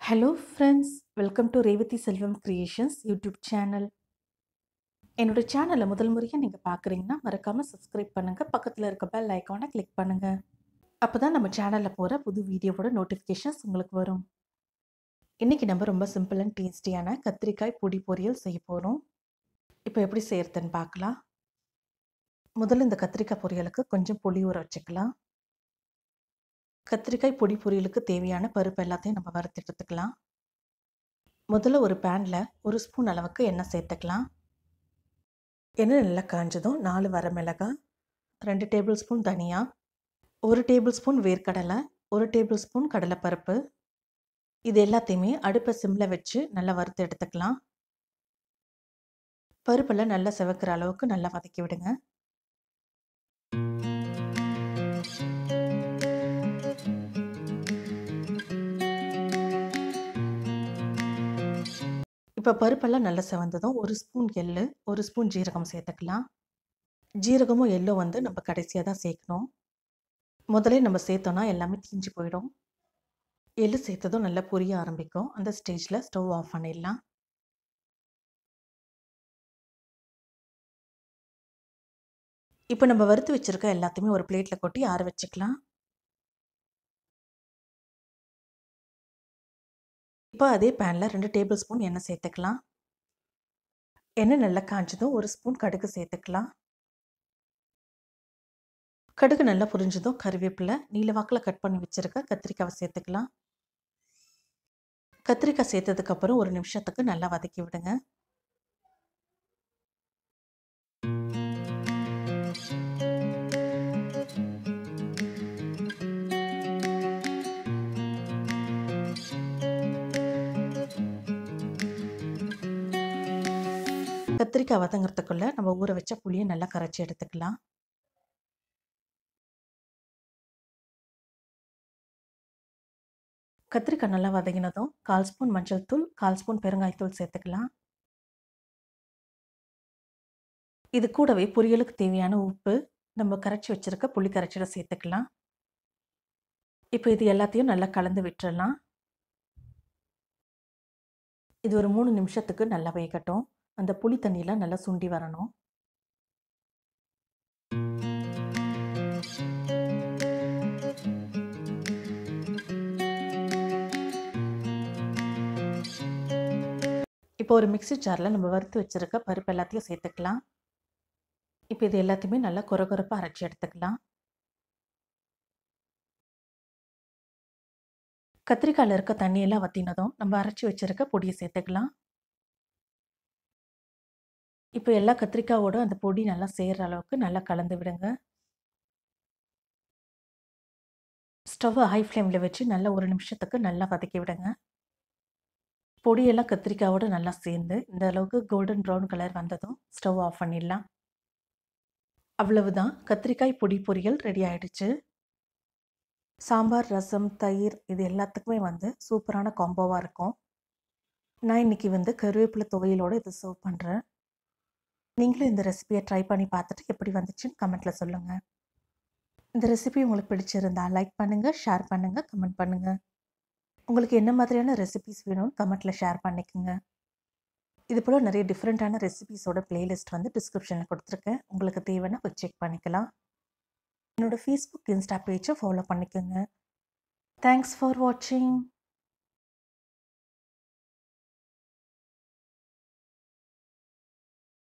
hello friends welcome to Revathi Selvam creations YouTube channel என்னோட சேனலை முதல் முறையாக நீங்கள் பார்க்குறீங்கன்னா மறக்காமல் சப்ஸ்கிரைப் பண்ணுங்கள் பக்கத்தில் இருக்க பெல் ஐக்கானை கிளிக் பண்ணுங்கள் அப்போ தான் நம்ம சேனலில் போகிற புது வீடியோவோட நோட்டிஃபிகேஷன்ஸ் உங்களுக்கு வரும் இன்றைக்கி நம்ம ரொம்ப சிம்பிள் அண்ட் டேஸ்டியான கத்திரிக்காய் பொடி பொரியல் செய்ய போகிறோம் இப்போ எப்படி செய்யறதுன்னு பார்க்கலாம் முதல்ல இந்த கத்திரிக்காய் பொரியலுக்கு கொஞ்சம் புளி ஊற வச்சுக்கலாம் கத்திரிக்காய் பொடி பொரியலுக்கு தேவையான பருப்பு எல்லாத்தையும் நம்ம வறுத்து எடுத்துக்கலாம் முதல்ல ஒரு பேனில் ஒரு ஸ்பூன் அளவுக்கு எண்ணெய் சேர்த்துக்கலாம் எண்ணெய் நல்லா காஞ்சதும் நாலு வரமிளகாய் ரெண்டு டேபிள் ஸ்பூன் தனியா ஒரு டேபிள் ஸ்பூன் வேர்க்கடலை ஒரு டேபிள் ஸ்பூன் கடலைப்பருப்பு இது எல்லாத்தையுமே அடுப்பை சிம்மில் வச்சு நல்லா வறுத்து எடுத்துக்கலாம் பருப்பெல்லாம் நல்லா செவக்கிற அளவுக்கு நல்லா வதக்கி விடுங்க இப்போ பருப்பெல்லாம் நல்லா செவந்ததும் ஒரு ஸ்பூன் எள்ளு ஒரு ஸ்பூன் ஜீரகம் சேர்த்துக்கலாம் ஜீரகமும் எள்ளோ வந்து நம்ம கடைசியாக தான் சேர்க்கணும் முதலே நம்ம சேர்த்தோன்னா எல்லாமே தீஞ்சு போயிடும் எள்ளு சேர்த்ததும் நல்லா பொரிய ஆரம்பிக்கும் அந்த ஸ்டேஜில் ஸ்டவ் ஆஃப் பண்ணிடலாம் இப்போ நம்ம வறுத்து வச்சுருக்க எல்லாத்தையுமே ஒரு பிளேட்டில் கொட்டி ஆற வச்சுக்கலாம் இப்போ அதே பேனில் ரெண்டு டேபிள் ஸ்பூன் எண்ணெய் சேர்த்துக்கலாம் எண்ணெய் நல்லா காஞ்சதும் ஒரு ஸ்பூன் கடுகு சேர்த்துக்கலாம் கடுகு நல்லா புரிஞ்சதும் கருவேப்பிலை நீல வாக்கில் கட் பண்ணி வச்சுருக்க கத்திரிக்காவை சேர்த்துக்கலாம் கத்திரிக்காய் சேர்த்ததுக்கப்புறம் ஒரு நிமிஷத்துக்கு நல்லா வதக்கி விடுங்க கத்திரிக்காய் வதங்கிறதுக்குள்ள நம்ம ஊற வச்ச புளியை நல்லா கரைச்சி எடுத்துக்கலாம் கத்திரிக்காய் நல்லா வதங்கினதும் கால் ஸ்பூன் மஞ்சள் தூள் கால் ஸ்பூன் பெருங்காயத்தூள் சேர்த்துக்கலாம் இது கூடவே பொரியலுக்கு தேவையான உப்பு நம்ம கரைச்சி வச்சிருக்க புளி கரைச்சிட சேர்த்துக்கலாம் இப்போ இது எல்லாத்தையும் நல்லா கலந்து விட்டுறலாம் இது ஒரு மூணு நிமிஷத்துக்கு நல்லா வேகட்டும் அந்த புளி தண்ணியெலாம் நல்லா சுண்டி வரணும் இப்போ ஒரு மிக்சி ஜாரில் நம்ம வறுத்து வச்சுருக்க பருப்பு எல்லாத்தையும் சேர்த்துக்கலாம் இப்போ இது எல்லாத்தையுமே நல்லா குறகுறப்பாக அரைச்சி எடுத்துக்கலாம் கத்திரிக்காயில் இருக்க தண்ணியெல்லாம் வற்றினதும் நம்ம அரைச்சி வச்சுருக்க பொடியை சேர்த்துக்கலாம் இப்போ எல்லா கத்திரிக்காவோட அந்த பொடி நல்லா சேர்கிற அளவுக்கு நல்லா கலந்து விடுங்க ஸ்டவ்வை ஹை ஃப்ளேமில் வச்சு நல்லா ஒரு நிமிஷத்துக்கு நல்லா வதக்கி விடுங்க பொடியெல்லாம் கத்திரிக்காவோட நல்லா சேர்ந்து இந்த அளவுக்கு கோல்டன் ப்ரௌன் கலர் வந்ததும் ஸ்டவ் ஆஃப் பண்ணிடலாம் அவ்வளவுதான் கத்திரிக்காய் பொடி பொரியல் ரெடி ஆயிடுச்சு சாம்பார் ரசம் தயிர் இது எல்லாத்துக்குமே வந்து சூப்பரான காம்போவாக இருக்கும் நான் இன்றைக்கி வந்து கருவேப்பிலை துவையலோடு இதை சர்வ் பண்ணுறேன் நீங்களும் இந்த ரெசிபியை ட்ரை பண்ணி பார்த்துட்டு எப்படி வந்துச்சுன்னு கமெண்ட்டில் சொல்லுங்கள் இந்த ரெசிபி உங்களுக்கு பிடிச்சிருந்தா லைக் பண்ணுங்கள் ஷேர் பண்ணுங்கள் கமெண்ட் பண்ணுங்கள் உங்களுக்கு என்ன மாதிரியான ரெசிபிஸ் வேணும்னு கமெண்ட்டில் ஷேர் பண்ணிக்கோங்க இது போல் நிறைய டிஃப்ரெண்ட்டான ரெசிபிஸோட பிளேலிஸ்ட் வந்து டிஸ்கிரிப்ஷனில் கொடுத்துருக்கேன் உங்களுக்கு தேவைன்னா போய் செக் பண்ணிக்கலாம் என்னோடய ஃபேஸ்புக் இன்ஸ்டா பேஜை ஃபாலோ பண்ணிக்கோங்க தேங்க்ஸ் ஃபார் வாட்சிங்